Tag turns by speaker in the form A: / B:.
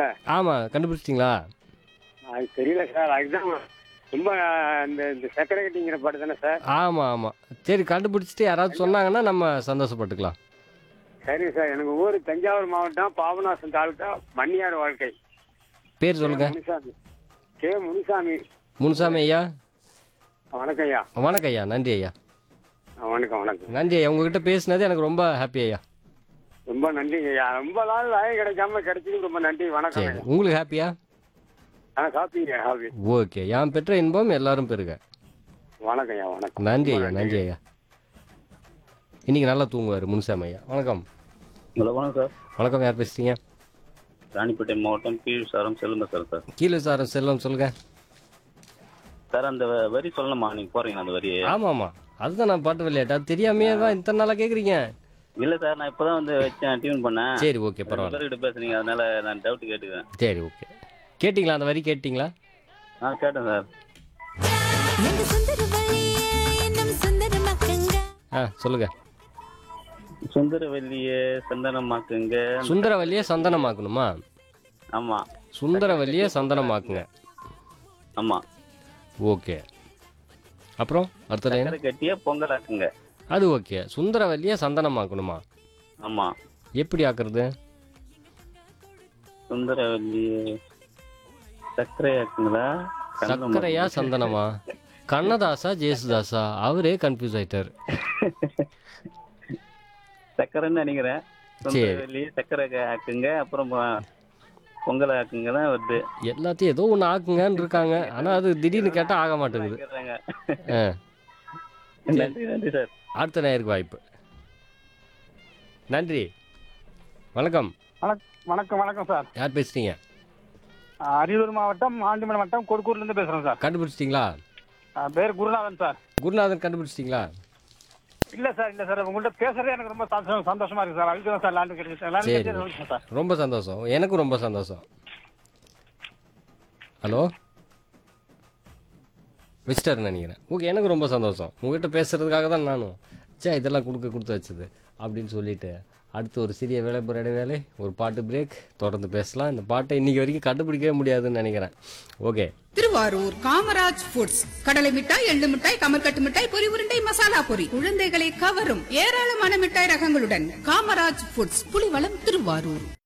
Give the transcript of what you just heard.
A: இருக்குல்ல
B: ஆமாம் கண்டுபிடிச்சிட்டிங்களா
A: அது தெரியல சார் அதுதான் ரொம்ப இந்த இந்த சக்கரை கட்டிங்கிற பாட்டு தானே சார்
B: ஆமாம் ஆமாம் சரி கண்டுபிடிச்சிட்டு யாராவது சொன்னாங்கன்னா நம்ம சந்தோஷப்பட்டுக்கலாம்
A: சரி சார் எனக்கு ஊர் தஞ்சாவூர் மாவட்டம் பாபநாசம் தாலுக்கா மணியார் வாழ்க்கை
B: பேர் சொல்லுங்க
A: முனிசாமி கே முனிசாமி
B: முனுசாமி ஐயா
A: வணக்கம் ஐயா
B: வணக்கம் ஐயா நன்றி ஐயா
A: வணக்கம் வணக்கம்
B: நன்றி ஐயா உங்ககிட்ட பேசினது எனக்கு ரொம்ப ஹாப்பி ஐயா
A: ரொம்ப நன்றிங்க ஐயா ரொம்ப நாள் வாய் கிடைக்காம கிடைச்சது ரொம்ப நன்றி வணக்கம்
B: சரி உங்களுக்கு ஹாப்பியா
A: ஆ காப்பிங்க காப்பி
B: ஓகே யான் பெற்ற இன்பம் எல்லாரும் பெறுக
A: வணக்கம் ஐயா வணக்கம்
B: நன்றி ஐயா நன்றி ஐயா இன்னைக்கு நல்லா தூங்குவார் முனுசாமி ஐயா வணக்கம்
C: ஹலோ வணக்கம் சார்
B: வணக்கம் யார் பேசுறீங்க
C: ராணிப்பேட்டை மாவட்டம் கீழ் சாரம் செல்லுங்க சார் சார்
B: கீழே சார் செல்வம் சொல்லுங்க
C: சார் அந்த வ- வரி சொல்லணுமா நீங்க போறீங்க அந்த வரி
B: ஆமாம் ஆமாம் அதுதான் நான் பாட்டு விளையாட்டு அது தெரியாமையே தான் இத்தனை நாளாக கேட்குறீங்க
C: இல்ல சார் நான் இப்பதான் வந்து வச்சேன் டியூன் பண்ணேன்
B: சரி ஓகே பரவாயில்ல
C: கிட்ட பேசுறீங்க அதனால நான் டவுட் கேட்டுக்கிறேன்
B: சரி ஓகே கேட்டிங்களா அந்த வரி கேட்டிங்களா
C: ஆ கேட்டேன் சார்
D: எங்க சுந்தரவழியே நம் சுந்தரமாக்குங்க
B: ஆ சொல்லுங்க
C: சுந்தரவல்லியே சந்தனமாக்குங்க
B: சுந்தரவல்லியை சந்தனமாக்கணுமா
C: ஆமா
B: சுந்தரவல்லியை சந்தனமாக்குங்க
C: ஆமா
B: ஓகே அப்புறம் அடுத்த லைன்
C: சக்கரை கட்டிய பொங்கலாக்குங்க
B: அது ஓகே சுந்தரவல்லியை சந்தனமாக்கணுமா
C: ஆமா
B: எப்படி ஆக்குறது
C: சுந்தரவல்லியே சர்க்கரை ஆக்குங்களா
B: சக்கரையா சந்தனமா கண்ணதாசா ஜேசுதாசா அவரே கன்ஃபியூஸ் ஆயிட்டாரு
C: சக்கரைன்னு நினைக்கிறேன் சுந்தரவல்லியே சக்கரை க- ஆக்குங்க அப்புறம் பொ- பொங்கல் ஆக்குங்க தான் வருது
B: எல்லாத்தையும் ஏதோ ஒன்று ஆக்குங்கன்னு இருக்காங்க ஆனால் அது திடீர்னு கேட்டால் ஆக மாட்டேங்குது
C: ஆக்குறாங்க.
B: ஆ
C: நன்றி நன்றி சார்
B: அடுத்த நேருக்கு வாய்ப்பு நன்றி வணக்கம்
E: வணக்கம் வணக்கம் சார்
B: யார் பேசுறீங்க
E: அரியலூர் மாவட்டம் ஆண்டிமலை மாவட்டம் கொடுக்கூர்ல இருந்து பேசுறேன் சார்
B: கண்டுபிடிச்சிட்டிங்களா
E: ஆ, பேர் குருநாதன் சார்
B: குருநாதன் கண்டுபிடிச்சிட்டிங்களா
E: இல்ல சார் இல்ல சார் உங்கள்கிட்ட பேசுறதே எனக்கு ரொம்ப சந்தோஷம் சந்தோஷமா இருக்கு சார் அதுக்கு தான் சார் லேண்ட் கிடைக்கும் சார் லேண்ட்
B: சரி.
E: கிடைச்சது சார்
B: ரொம்ப சந்தோஷம் எனக்கும் ரொம்ப சந்தோஷம் ஹலோ வச்சிட்டாருன்னு நினைக்கிறேன் ஓகே எனக்கு ரொம்ப சந்தோஷம் உங்ககிட்ட பேசுறதுக்காக தான் நானும் சே இதெல்லாம் கொடுக்க கொடுத்து வச்சது அப்படின்னு சொல்லிட்டு அடுத்து ஒரு சிறிய வேலைப்புற இடைவேளை ஒரு பாட்டு பிரேக் தொடர்ந்து பேசலாம் இந்த பாட்டை இன்னைக்கு வரைக்கும் கண்டுபிடிக்கவே முடியாதுன்னு நினைக்கிறேன் ஓகே
F: திருவாரூர் காமராஜ் ஃபுட்ஸ் கடலை மிட்டாய் எள்ளு மிட்டாய் கமர்கட்டு மிட்டாய் பொரி உருண்டை மசாலா பொரி குழந்தைகளை கவரும் ஏராளமான மிட்டாய் ரகங்களுடன் காமராஜ் ஃபுட்ஸ் புலிவளம் திருவாரூர்